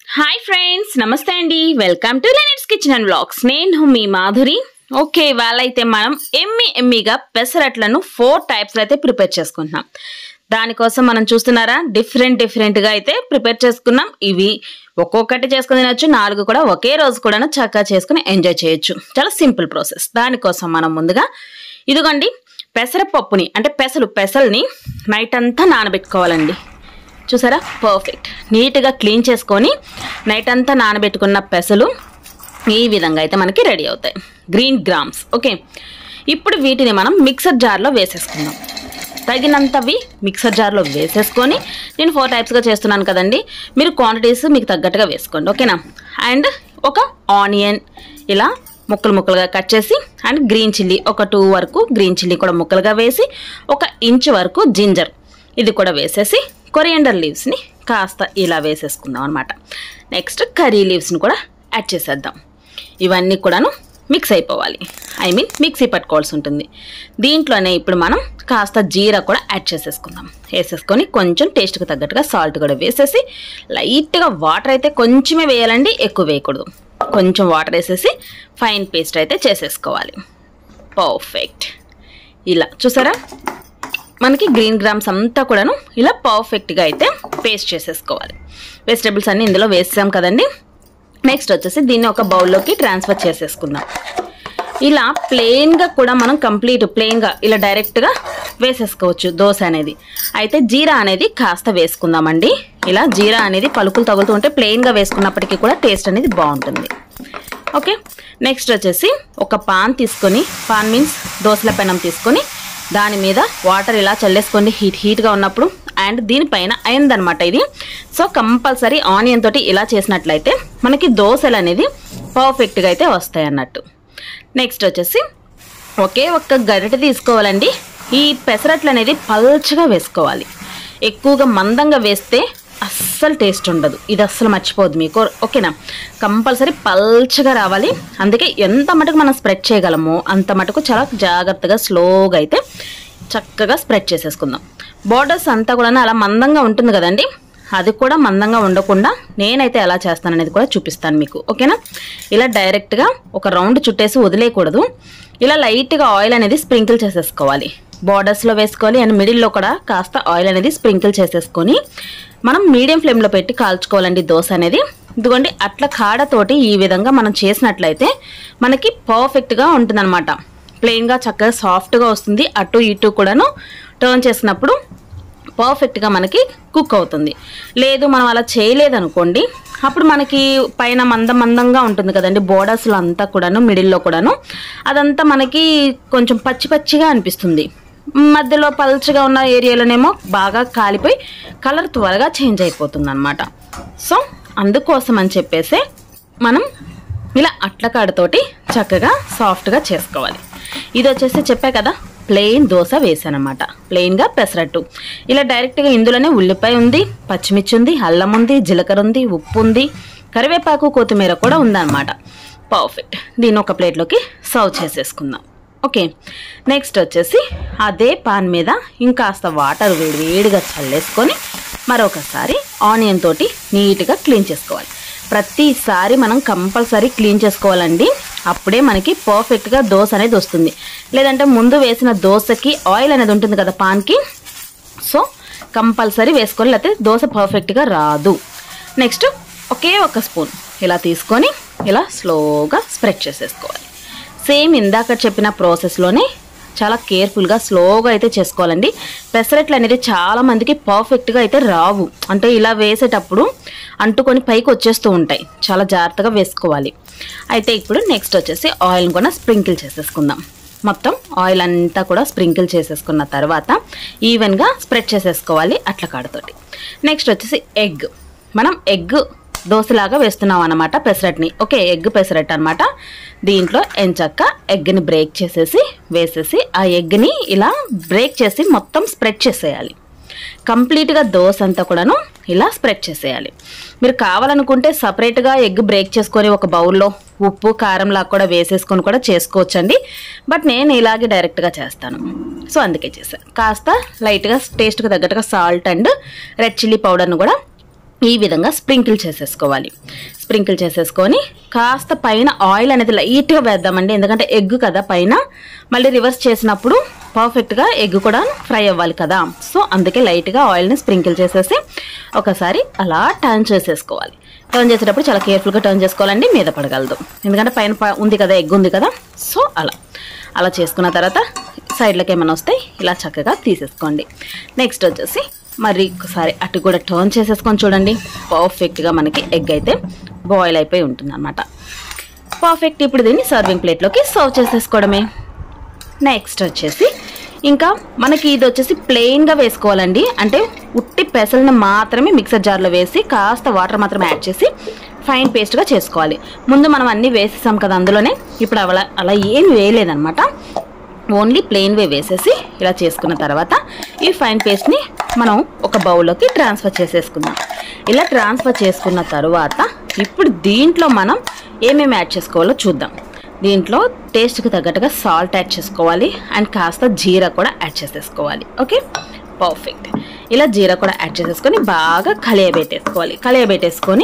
hi friends నమస్తే అండి welcome to లెనిట్స్ కిచెన్ అండ్ వ్లాగ్స్ నేను మీ మాధురి ఓకే వాళ్ళైతే మనం ఎమ్మి ఎమ్మిగా పెసరట్లను ఫోర్ టైప్స్ అయితే ప్రిపేర్ చేసుకుంటున్నాం దానికోసం మనం చూస్తున్నారా డిఫరెంట్ డిఫరెంట్గా అయితే ప్రిపేర్ చేసుకున్నాం ఇవి ఒక్కొక్కటి చేసుకుని తినొచ్చు నాలుగు కూడా ఒకే రోజు కూడా చక్కగా చేసుకుని ఎంజాయ్ చేయొచ్చు చాలా సింపుల్ ప్రాసెస్ దానికోసం మనం ముందుగా ఇదిగోండి పెసరపప్పుని అంటే పెసలు పెసల్ని నైట్ అంతా నానబెట్టుకోవాలండి చూసారా పర్ఫెక్ట్ నీట్గా క్లీన్ చేసుకొని నైట్ అంతా నానబెట్టుకున్న పెసలు ఈ విధంగా అయితే మనకి రెడీ అవుతాయి గ్రీన్ గ్రామ్స్ ఓకే ఇప్పుడు వీటిని మనం మిక్సర్ జార్లో వేసేసుకుందాం తగినంతవి మిక్సర్ జార్లో వేసేసుకొని నేను ఫోర్ టైప్స్గా చేస్తున్నాను కదండి మీరు క్వాంటిటీస్ మీకు తగ్గట్టుగా వేసుకోండి ఓకేనా అండ్ ఒక ఆనియన్ ఇలా ముక్కలు ముక్కలుగా కట్ చేసి అండ్ గ్రీన్ చిల్లీ ఒక టూ వరకు గ్రీన్ చిల్లీ కూడా ముక్కలుగా వేసి ఒక ఇంచ్ వరకు జింజర్ ఇది కూడా వేసేసి కొరియండర్ లీవ్స్ని కాస్త ఇలా వేసేసుకుందాం అనమాట నెక్స్ట్ కర్రీ లీవ్స్ని కూడా యాడ్ చేసేద్దాం ఇవన్నీ కూడాను మిక్స్ అయిపోవాలి ఐ మీన్ మిక్సీ పట్టుకోవాల్సి ఉంటుంది దీంట్లోనే ఇప్పుడు మనం కాస్త జీరా కూడా యాడ్ చేసేసుకుందాం వేసేసుకొని కొంచెం టేస్ట్కి తగ్గట్టుగా సాల్ట్ కూడా వేసేసి లైట్గా వాటర్ అయితే కొంచెమే వేయాలండి ఎక్కువ వేయకూడదు కొంచెం వాటర్ వేసేసి ఫైన్ పేస్ట్ అయితే చేసేసుకోవాలి పర్ఫెక్ట్ ఇలా చూసారా మనకి గ్రీన్ గ్రామ్స్ అంతా కూడాను ఇలా పర్ఫెక్ట్గా అయితే పేస్ట్ చేసేసుకోవాలి వెజిటేబుల్స్ అన్నీ ఇందులో వేసాం కదండి నెక్స్ట్ వచ్చేసి దీన్ని ఒక బౌల్లోకి ట్రాన్స్ఫర్ చేసేసుకుందాం ఇలా ప్లెయిన్గా కూడా మనం కంప్లీట్ ప్లెయిన్గా ఇలా డైరెక్ట్గా వేసేసుకోవచ్చు దోశ అనేది అయితే జీరా అనేది కాస్త వేసుకుందామండి ఇలా జీరా అనేది పలుకులు తగులుతూ ఉంటే ప్లెయిన్గా వేసుకున్నప్పటికీ కూడా టేస్ట్ అనేది బాగుంటుంది ఓకే నెక్స్ట్ వచ్చేసి ఒక పాన్ తీసుకొని పాన్ మీన్స్ దోశల పెనం తీసుకొని దాని మీద వాటర్ ఇలా చల్లేసుకోండి హీట్ హీట్గా ఉన్నప్పుడు అండ్ దీనిపైన అయిందనమాట ఇది సో కంపల్సరీ ఆనియన్ తోటి ఇలా చేసినట్లయితే మనకి దోశలు అనేది పర్ఫెక్ట్గా అయితే వస్తాయి అన్నట్టు నెక్స్ట్ వచ్చేసి ఒకే ఒక్క గరిటె తీసుకోవాలండి ఈ పెసరట్లు అనేది పల్చగా వేసుకోవాలి ఎక్కువగా మందంగా వేస్తే అస్సలు టేస్ట్ ఉండదు ఇది అస్సలు మర్చిపోద్దు మీకు ఓకేనా కంపల్సరీ పల్చగా రావాలి అందుకే ఎంత మటుకు మనం స్ప్రెడ్ చేయగలమో అంత మటుకు చాలా జాగ్రత్తగా స్లోగా అయితే చక్కగా స్ప్రెడ్ చేసేసుకుందాం బోర్డర్స్ అంతా కూడా అలా మందంగా ఉంటుంది కదండి అది కూడా మందంగా ఉండకుండా నేనైతే ఎలా చేస్తాననేది కూడా చూపిస్తాను మీకు ఓకేనా ఇలా డైరెక్ట్గా ఒక రౌండ్ చుట్టేసి వదిలేయకూడదు ఇలా లైట్గా ఆయిల్ అనేది స్ప్రింకిల్ చేసేసుకోవాలి బార్డర్స్లో వేసుకోవాలి అండ్ మిడిల్లో కూడా కాస్త ఆయిల్ అనేది స్ప్రింకిల్ చేసేసుకొని మనం మీడియం ఫ్లేమ్లో పెట్టి కాల్చుకోవాలండి దోశ అనేది ఇదిగోండి అట్ల కాడతోటి ఈ విధంగా మనం చేసినట్లయితే మనకి పర్ఫెక్ట్గా ఉంటుందన్నమాట ప్లెయిన్గా చక్కగా సాఫ్ట్గా వస్తుంది అటు ఇటు కూడాను టర్న్ చేసినప్పుడు పర్ఫెక్ట్గా మనకి కుక్ అవుతుంది లేదు మనం అలా చేయలేదనుకోండి అప్పుడు మనకి పైన మంద మందంగా ఉంటుంది కదండి బోర్డర్స్లో అంతా కూడాను మిడిల్లో కూడాను అదంతా మనకి కొంచెం పచ్చి పచ్చిగా అనిపిస్తుంది మధ్యలో పల్చగా ఉన్న ఏరియాలోనేమో బాగా కాలిపోయి కలర్ త్వరగా చేంజ్ అయిపోతుంది అనమాట సో అందుకోసం అని చెప్పేసి మనం ఇలా అట్లకాడతోటి చక్కగా సాఫ్ట్గా చేసుకోవాలి ఇది వచ్చేసి చెప్పా కదా ప్లెయిన్ దోశ వేసానమాట ప్లెయిన్గా పెసరట్టు ఇలా డైరెక్ట్గా ఇందులోనే ఉల్లిపాయ ఉంది పచ్చిమిర్చి ఉంది అల్లం ఉంది జీలకర్ర ఉంది ఉప్పు ఉంది కరివేపాకు కొత్తిమీర కూడా ఉందన్నమాట పర్ఫెక్ట్ దీన్ని ఒక ప్లేట్లోకి సర్వ్ చేసేసుకుందాం ఓకే నెక్స్ట్ వచ్చేసి అదే పాన్ మీద ఇంకాస్త వాటర్ వేడి వేడిగా చల్లేసుకొని మరొకసారి ఆనియన్ తోటి నీట్గా క్లీన్ చేసుకోవాలి ప్రతిసారి మనం కంపల్సరీ క్లీన్ చేసుకోవాలండి అప్పుడే మనకి పర్ఫెక్ట్గా దోశ అనేది వస్తుంది లేదంటే ముందు వేసిన దోశకి ఆయిల్ అనేది ఉంటుంది కదా పాన్కి సో కంపల్సరీ వేసుకోవాలి లేకపోతే దోశ పర్ఫెక్ట్గా రాదు నెక్స్ట్ ఒకే ఒక స్పూన్ ఇలా తీసుకొని ఇలా స్లోగా స్ప్రెడ్ చేసేసుకోవాలి సేమ్ ఇందాక చెప్పిన ప్రాసెస్లోనే చాలా కేర్ఫుల్గా స్లోగా అయితే చేసుకోవాలండి పెసరట్లు అనేది చాలా మందికి పర్ఫెక్ట్గా అయితే రావు అంటే ఇలా వేసేటప్పుడు అంటుకొని పైకి వచ్చేస్తూ ఉంటాయి చాలా జాగ్రత్తగా వేసుకోవాలి అయితే ఇప్పుడు నెక్స్ట్ వచ్చేసి ఆయిల్ని కూడా స్ప్రింకిల్ చేసేసుకుందాం మొత్తం ఆయిల్ అంతా కూడా స్ప్రింకిల్ చేసేసుకున్న తర్వాత ఈవెన్గా స్ప్రెడ్ చేసేసుకోవాలి అట్ల కాడతోటి నెక్స్ట్ వచ్చేసి ఎగ్ మనం ఎగ్ దోశలాగా వేస్తున్నాం అనమాట పెసరట్ని ఓకే ఎగ్ పెసరట్ అనమాట దీంట్లో ఎంచక్క ఎగ్ని బ్రేక్ చేసేసి వేసేసి ఆ ఎగ్ని ఇలా బ్రేక్ చేసి మొత్తం స్ప్రెడ్ చేసేయాలి కంప్లీట్గా దోశ అంతా కూడాను ఇలా స్ప్రెడ్ చేసేయాలి మీరు కావాలనుకుంటే సపరేట్గా ఎగ్ బ్రేక్ చేసుకొని ఒక బౌల్లో ఉప్పు కారం లాగా కూడా వేసేసుకొని కూడా చేసుకోవచ్చండి బట్ నేను ఇలాగే డైరెక్ట్గా చేస్తాను సో అందుకే చేశాను కాస్త లైట్గా టేస్ట్కి తగ్గట్టుగా సాల్ట్ అండ్ రెడ్ చిల్లీ పౌడర్ను కూడా ఈ విధంగా స్ప్రింకిల్ చేసేసుకోవాలి స్ప్రింకిల్ చేసేసుకొని కాస్త పైన ఆయిల్ అనేది లైట్గా వేద్దామండి ఎందుకంటే ఎగ్ కదా పైన మళ్ళీ రివర్స్ చేసినప్పుడు పర్ఫెక్ట్గా ఎగ్ కూడా ఫ్రై అవ్వాలి కదా సో అందుకే లైట్గా ఆయిల్ని స్ప్రింకిల్ చేసేసి ఒకసారి అలా టర్న్ చేసేసుకోవాలి టర్న్ చేసేటప్పుడు చాలా కేర్ఫుల్గా టర్న్ చేసుకోవాలండి మీద పడగలదు ఎందుకంటే పైన ప- ఉంది కదా ఎగ్ ఉంది కదా సో అలా అలా చేసుకున్న తర్వాత సైడ్లకి ఏమైనా వస్తాయి ఇలా చక్కగా తీసేసుకోండి నెక్స్ట్ వచ్చేసి మరి ఒకసారి అటు కూడా టర్న్ చేసేసుకొని చూడండి పర్ఫెక్ట్గా మనకి ఎగ్ అయితే బాయిల్ అయిపోయి ఉంటుంది అనమాట పర్ఫెక్ట్ ఇప్పుడు దీన్ని సర్వింగ్ ప్లేట్లోకి సర్వ్ చేసేసుకోవడమే నెక్స్ట్ వచ్చేసి ఇంకా మనకి ఇది వచ్చేసి ప్లెయిన్గా వేసుకోవాలండి అంటే ఉట్టి పెసల్ని మాత్రమే మిక్సర్ జార్లో వేసి కాస్త వాటర్ మాత్రమే యాడ్ చేసి ఫైన్ పేస్ట్గా చేసుకోవాలి ముందు మనం అన్నీ వేసేసాం కదా అందులోనే ఇప్పుడు అలా అలా ఏం వేయలేదన్నమాట ఓన్లీ ప్లెయిన్ వే వేసేసి ఇలా చేసుకున్న తర్వాత ఈ ఫైన్ పేస్ట్ని మనం ఒక బౌల్లోకి ట్రాన్స్ఫర్ చేసేసుకుందాం ఇలా ట్రాన్స్ఫర్ చేసుకున్న తర్వాత ఇప్పుడు దీంట్లో మనం ఏమేమి యాడ్ చేసుకోవాలో చూద్దాం దీంట్లో టేస్ట్కి తగ్గట్టుగా సాల్ట్ యాడ్ చేసుకోవాలి అండ్ కాస్త జీరా కూడా యాడ్ చేసేసుకోవాలి ఓకే పర్ఫెక్ట్ ఇలా జీరా కూడా యాడ్ చేసేసుకొని బాగా కలియబెట్టేసుకోవాలి కలియబెట్టేసుకొని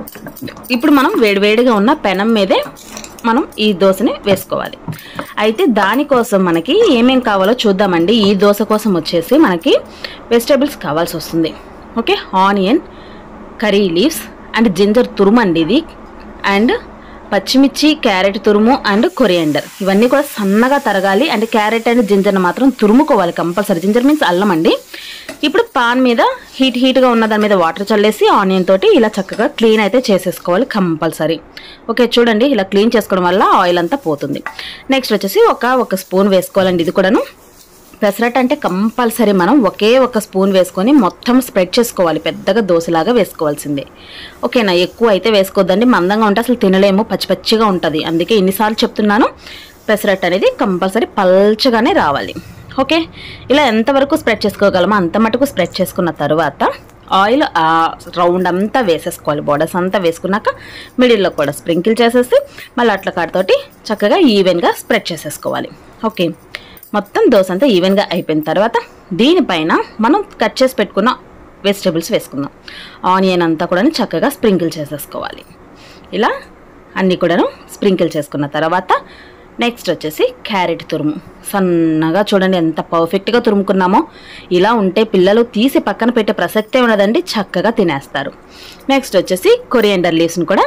ఇప్పుడు మనం వేడివేడిగా ఉన్న పెనం మీదే మనం ఈ దోశని వేసుకోవాలి అయితే దానికోసం మనకి ఏమేం కావాలో చూద్దామండి ఈ దోశ కోసం వచ్చేసి మనకి వెజిటేబుల్స్ కావాల్సి వస్తుంది okay onion curry leaves and ginger తురుము అండి ఇది అండ్ పచ్చిమిర్చి క్యారెట్ తురుము అండ్ కొరియండర్ ఇవన్నీ కూడా సన్నగా తరగాలి అండ్ క్యారెట్ అండ్ జింజర్ని మాత్రం తురుముకోవాలి కంపల్సరీ జింజర్ మీన్స్ అల్లం అండి ఇప్పుడు పాన్ మీద హీట్ హీట్గా ఉన్న దాని మీద వాటర్ చల్లేసి ఆనియన్ తోటి ఇలా చక్కగా క్లీన్ అయితే చేసేసుకోవాలి కంపల్సరీ ఓకే చూడండి ఇలా క్లీన్ చేసుకోవడం వల్ల ఆయిల్ అంతా పోతుంది నెక్స్ట్ వచ్చేసి ఒక ఒక స్పూన్ వేసుకోవాలండి ఇది కూడాను పెసరట్ అంటే కంపల్సరీ మనం ఒకే ఒక స్పూన్ వేసుకొని మొత్తం స్ప్రెడ్ చేసుకోవాలి పెద్దగా దోశలాగా వేసుకోవాల్సిందే ఓకేనా ఎక్కువ అయితే వేసుకోవద్దండి మందంగా ఉంటే అసలు తినలేము పచ్చి పచ్చిగా ఉంటుంది అందుకే ఇన్నిసార్లు చెప్తున్నాను పెసరట్ అనేది కంపల్సరీ పల్చగానే రావాలి ఓకే ఇలా ఎంతవరకు స్ప్రెడ్ చేసుకోగలమో అంత మటుకు స్ప్రెడ్ చేసుకున్న తర్వాత ఆయిల్ ఆ రౌండ్ అంతా వేసేసుకోవాలి బోర్డర్స్ అంతా వేసుకున్నాక మిడిల్లో కూడా స్ప్రింకిల్ చేసేసి మళ్ళీ అట్ల కాడతోటి చక్కగా ఈవెన్గా స్ప్రెడ్ చేసేసుకోవాలి ఓకే మొత్తం దోశ అంతా ఈవెన్గా అయిపోయిన తర్వాత దీనిపైన మనం కట్ చేసి పెట్టుకున్న వెజిటేబుల్స్ వేసుకుందాం ఆనియన్ అంతా కూడా చక్కగా స్ప్రింకిల్ చేసేసుకోవాలి ఇలా అన్నీ కూడాను స్ప్రింకిల్ చేసుకున్న తర్వాత నెక్స్ట్ వచ్చేసి క్యారెట్ తురుము సన్నగా చూడండి ఎంత పర్ఫెక్ట్గా తురుముకున్నామో ఇలా ఉంటే పిల్లలు తీసి పక్కన పెట్టే ప్రసక్తే ఉండదండి చక్కగా తినేస్తారు నెక్స్ట్ వచ్చేసి కొరియండర్ లీవ్స్ని కూడా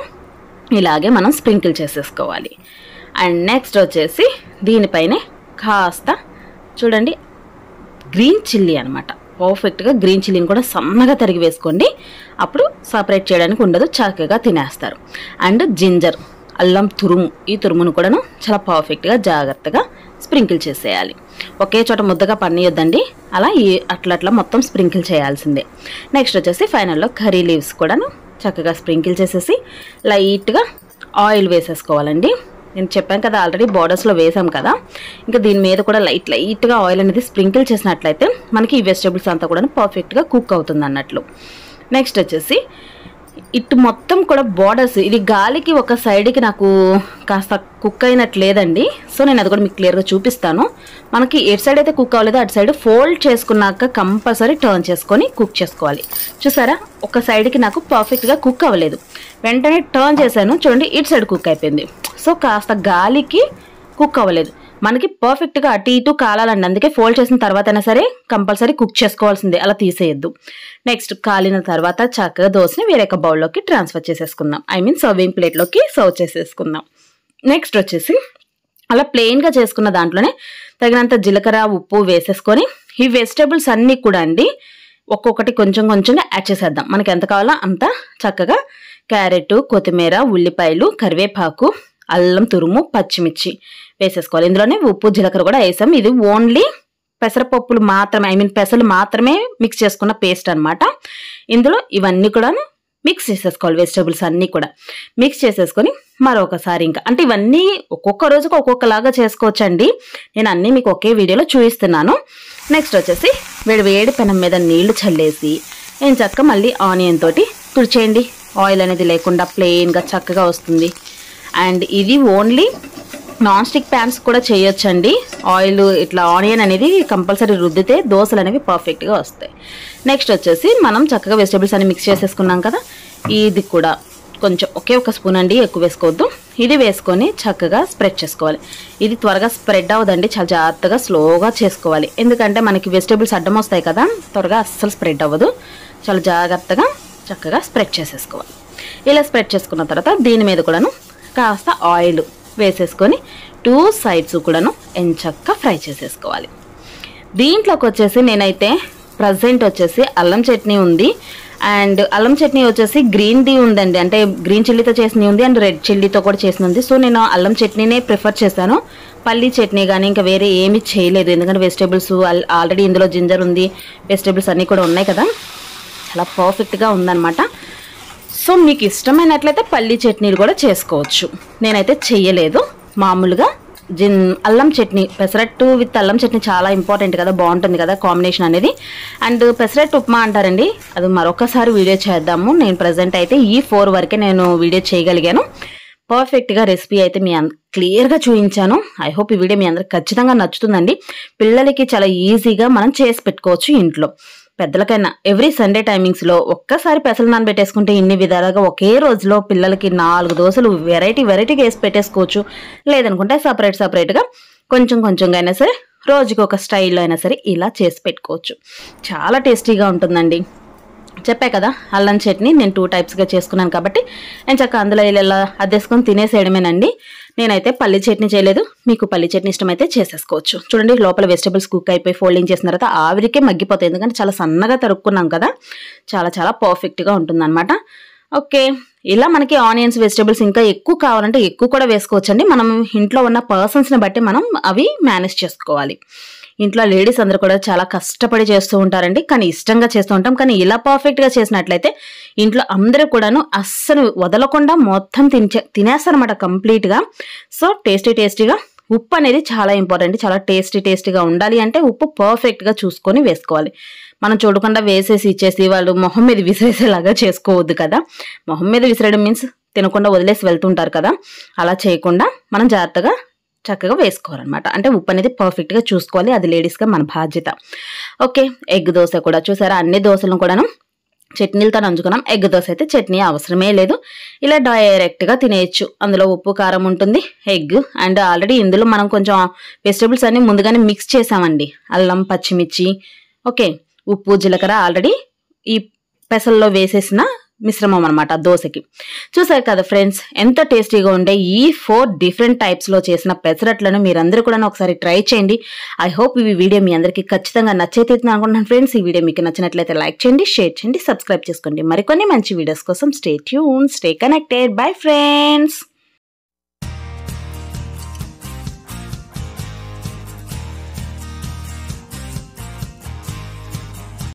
ఇలాగే మనం స్ప్రింకిల్ చేసేసుకోవాలి అండ్ నెక్స్ట్ వచ్చేసి దీనిపైనే కాస్త చూడండి గ్రీన్ చిల్లీ అనమాట పర్ఫెక్ట్గా గ్రీన్ చిల్లీని కూడా సన్నగా తరిగి వేసుకోండి అప్పుడు సపరేట్ చేయడానికి ఉండదు చక్కగా తినేస్తారు అండ్ జింజర్ అల్లం తురుము ఈ తురుమును కూడాను చాలా పర్ఫెక్ట్గా జాగ్రత్తగా స్ప్రింకిల్ చేసేయాలి ఒకే చోట ముద్దగా పన్నీయొద్దండి అలా ఈ అట్లా అట్లా మొత్తం స్ప్రింకిల్ చేయాల్సిందే నెక్స్ట్ వచ్చేసి ఫైనల్లో కర్రీ లీవ్స్ కూడాను చక్కగా స్ప్రింకిల్ చేసేసి లైట్గా ఆయిల్ వేసేసుకోవాలండి నేను చెప్పాను కదా ఆల్రెడీ బార్డర్స్లో వేసాం కదా ఇంకా దీని మీద కూడా లైట్ లైట్గా ఆయిల్ అనేది స్ప్రింకిల్ చేసినట్లయితే మనకి ఈ వెజిటేబుల్స్ అంతా కూడా పర్ఫెక్ట్గా కుక్ అవుతుంది అన్నట్లు నెక్స్ట్ వచ్చేసి ఇటు మొత్తం కూడా బార్డర్స్ ఇది గాలికి ఒక సైడ్కి నాకు కాస్త కుక్ అయినట్టు లేదండి సో నేను అది కూడా మీకు క్లియర్గా చూపిస్తాను మనకి ఎటు సైడ్ అయితే కుక్ అవ్వలేదో అటు సైడ్ ఫోల్డ్ చేసుకున్నాక కంపల్సరీ టర్న్ చేసుకొని కుక్ చేసుకోవాలి చూసారా ఒక సైడ్కి నాకు పర్ఫెక్ట్గా కుక్ అవ్వలేదు వెంటనే టర్న్ చేశాను చూడండి ఇటు సైడ్ కుక్ అయిపోయింది సో కాస్త గాలికి కుక్ అవ్వలేదు మనకి పర్ఫెక్ట్గా అటు ఇటు కాలాలండి అందుకే ఫోల్డ్ చేసిన తర్వాత అయినా సరే కంపల్సరీ కుక్ చేసుకోవాల్సిందే అలా తీసేయద్దు నెక్స్ట్ కాలిన తర్వాత చక్కగా దోశని వేరే ఒక బౌల్లోకి ట్రాన్స్ఫర్ చేసేసుకుందాం ఐ మీన్ సర్వింగ్ ప్లేట్లోకి సర్వ్ చేసేసుకుందాం నెక్స్ట్ వచ్చేసి అలా ప్లెయిన్గా చేసుకున్న దాంట్లోనే తగినంత జీలకర్ర ఉప్పు వేసేసుకొని ఈ వెజిటేబుల్స్ అన్నీ కూడా అండి ఒక్కొక్కటి కొంచెం కొంచెంగా యాడ్ చేసేద్దాం మనకి ఎంత కావాలో అంత చక్కగా క్యారెట్ కొత్తిమీర ఉల్లిపాయలు కరివేపాకు అల్లం తురుము పచ్చిమిర్చి వేసేసుకోవాలి ఇందులోనే ఉప్పు జీలకర్ర కూడా వేసాం ఇది ఓన్లీ పెసరపప్పులు మాత్రమే ఐ మీన్ పెసలు మాత్రమే మిక్స్ చేసుకున్న పేస్ట్ అన్నమాట ఇందులో ఇవన్నీ కూడా మిక్స్ చేసేసుకోవాలి వెజిటేబుల్స్ అన్నీ కూడా మిక్స్ చేసేసుకొని మరొకసారి ఇంకా అంటే ఇవన్నీ ఒక్కొక్క రోజుకు ఒక్కొక్కలాగా చేసుకోవచ్చండి నేను అన్నీ మీకు ఒకే వీడియోలో చూపిస్తున్నాను నెక్స్ట్ వచ్చేసి వేడి వేడి పెనం మీద నీళ్లు చల్లేసి నేను చక్క మళ్ళీ ఆనియన్ తోటి తుడిచేయండి ఆయిల్ అనేది లేకుండా ప్లెయిన్గా చక్కగా వస్తుంది అండ్ ఇది ఓన్లీ నాన్ స్టిక్ ప్యాన్స్ కూడా చేయొచ్చండి ఆయిల్ ఇట్లా ఆనియన్ అనేది కంపల్సరీ రుద్దితే దోశలు అనేవి పర్ఫెక్ట్గా వస్తాయి నెక్స్ట్ వచ్చేసి మనం చక్కగా వెజిటేబుల్స్ అన్ని మిక్స్ చేసేసుకున్నాం కదా ఇది కూడా కొంచెం ఒకే ఒక స్పూన్ అండి ఎక్కువ వేసుకోవద్దు ఇది వేసుకొని చక్కగా స్ప్రెడ్ చేసుకోవాలి ఇది త్వరగా స్ప్రెడ్ అవ్వదండి చాలా జాగ్రత్తగా స్లోగా చేసుకోవాలి ఎందుకంటే మనకి వెజిటేబుల్స్ అడ్డం వస్తాయి కదా త్వరగా అస్సలు స్ప్రెడ్ అవ్వదు చాలా జాగ్రత్తగా చక్కగా స్ప్రెడ్ చేసేసుకోవాలి ఇలా స్ప్రెడ్ చేసుకున్న తర్వాత దీని మీద కూడాను కాస్త ఆయిల్ వేసేసుకొని టూ సైడ్స్ కూడాను ఎంచక్క ఫ్రై చేసేసుకోవాలి దీంట్లోకి వచ్చేసి నేనైతే ప్రజెంట్ వచ్చేసి అల్లం చట్నీ ఉంది అండ్ అల్లం చట్నీ వచ్చేసి గ్రీన్ ది ఉందండి అంటే గ్రీన్ చిల్లీతో చేసినవి ఉంది అండ్ రెడ్ చిల్లీతో కూడా చేసిన ఉంది సో నేను అల్లం చట్నీనే ప్రిఫర్ చేశాను పల్లీ చట్నీ కానీ ఇంకా వేరే ఏమీ చేయలేదు ఎందుకంటే వెజిటేబుల్స్ ఆల్రెడీ ఇందులో జింజర్ ఉంది వెజిటేబుల్స్ అన్నీ కూడా ఉన్నాయి కదా చాలా పర్ఫెక్ట్గా ఉందన్నమాట సో మీకు ఇష్టమైనట్లయితే పల్లీ చట్నీలు కూడా చేసుకోవచ్చు నేనైతే చెయ్యలేదు మామూలుగా జిన్ అల్లం చట్నీ పెసరట్టు విత్ అల్లం చట్నీ చాలా ఇంపార్టెంట్ కదా బాగుంటుంది కదా కాంబినేషన్ అనేది అండ్ పెసరట్టు ఉప్మా అంటారండి అది మరొకసారి వీడియో చేద్దాము నేను ప్రజెంట్ అయితే ఈ ఫోర్ వరకే నేను వీడియో చేయగలిగాను పర్ఫెక్ట్గా రెసిపీ అయితే మీ అంద క్లియర్గా చూపించాను ఐ హోప్ ఈ వీడియో మీ అందరికి ఖచ్చితంగా నచ్చుతుందండి పిల్లలకి చాలా ఈజీగా మనం చేసి పెట్టుకోవచ్చు ఇంట్లో పెద్దలకైనా ఎవ్రీ సండే టైమింగ్స్లో ఒక్కసారి పెసలు నానబెట్టేసుకుంటే ఇన్ని విధాలుగా ఒకే రోజులో పిల్లలకి నాలుగు దోశలు వెరైటీ వెరైటీగా వేసి పెట్టేసుకోవచ్చు లేదనుకుంటే సపరేట్ సపరేట్గా కొంచెం కొంచెంగా అయినా సరే రోజుకి ఒక స్టైల్లో అయినా సరే ఇలా చేసి పెట్టుకోవచ్చు చాలా టేస్టీగా ఉంటుందండి చెప్పా కదా అల్లం చట్నీ నేను టూ టైప్స్గా చేసుకున్నాను కాబట్టి నేను చక్క అందులో ఇలా అద్దేసుకొని తినేసేయడమేనండి నేనైతే పల్లి చట్నీ చేయలేదు మీకు పల్లి చట్నీ ఇష్టమైతే చేసేసుకోవచ్చు చూడండి లోపల వెజిటబుల్స్ కుక్ అయిపోయి ఫోల్డింగ్ చేసిన తర్వాత ఆవిరికే మగ్గిపోతాయి ఎందుకంటే చాలా సన్నగా తరుక్కున్నాం కదా చాలా చాలా పర్ఫెక్ట్గా ఉంటుందన్నమాట ఓకే ఇలా మనకి ఆనియన్స్ వెజిటబుల్స్ ఇంకా ఎక్కువ కావాలంటే ఎక్కువ కూడా వేసుకోవచ్చండి మనం ఇంట్లో ఉన్న పర్సన్స్ని బట్టి మనం అవి మేనేజ్ చేసుకోవాలి ఇంట్లో లేడీస్ అందరూ కూడా చాలా కష్టపడి చేస్తూ ఉంటారండి కానీ ఇష్టంగా చేస్తూ ఉంటాం కానీ ఇలా పర్ఫెక్ట్గా చేసినట్లయితే ఇంట్లో అందరూ కూడాను అస్సలు వదలకుండా మొత్తం తినే తినేస్తారనమాట కంప్లీట్గా సో టేస్టీ టేస్టీగా ఉప్పు అనేది చాలా ఇంపార్టెంట్ చాలా టేస్టీ టేస్టీగా ఉండాలి అంటే ఉప్పు పర్ఫెక్ట్గా చూసుకొని వేసుకోవాలి మనం చూడకుండా వేసేసి ఇచ్చేసి వాళ్ళు మొహం మీద విసిరేసేలాగా చేసుకోవద్దు కదా మొహం మీద విసిరేయడం మీన్స్ తినకుండా వదిలేసి వెళ్తుంటారు కదా అలా చేయకుండా మనం జాగ్రత్తగా చక్కగా వేసుకోవాలన్నమాట అంటే ఉప్పు అనేది పర్ఫెక్ట్గా చూసుకోవాలి అది లేడీస్గా మన బాధ్యత ఓకే ఎగ్ దోశ కూడా చూసారా అన్ని దోశలను కూడాను చట్నీలతో నంచుకున్నాం ఎగ్ దోశ అయితే చట్నీ అవసరమే లేదు ఇలా డైరెక్ట్గా తినేయచ్చు అందులో ఉప్పు కారం ఉంటుంది ఎగ్ అండ్ ఆల్రెడీ ఇందులో మనం కొంచెం వెజిటబుల్స్ అన్ని ముందుగానే మిక్స్ చేసామండి అల్లం పచ్చిమిర్చి ఓకే ఉప్పు జీలకర్ర ఆల్రెడీ ఈ పెసల్లో వేసేసిన మిశ్రమం అనమాట దోశకి చూసారు కదా ఫ్రెండ్స్ ఎంత టేస్టీగా ఉండే ఈ ఫోర్ డిఫరెంట్ టైప్స్లో చేసిన పెసరట్లను మీరందరూ కూడా ఒకసారి ట్రై చేయండి ఐ హోప్ ఈ వీడియో మీ అందరికీ ఖచ్చితంగా నచ్చైతే అనుకుంటున్నాను ఫ్రెండ్స్ ఈ వీడియో మీకు నచ్చినట్లయితే లైక్ చేయండి షేర్ చేయండి సబ్స్క్రైబ్ చేసుకోండి మరికొన్ని మంచి వీడియోస్ కోసం stay tune stay connected bye friends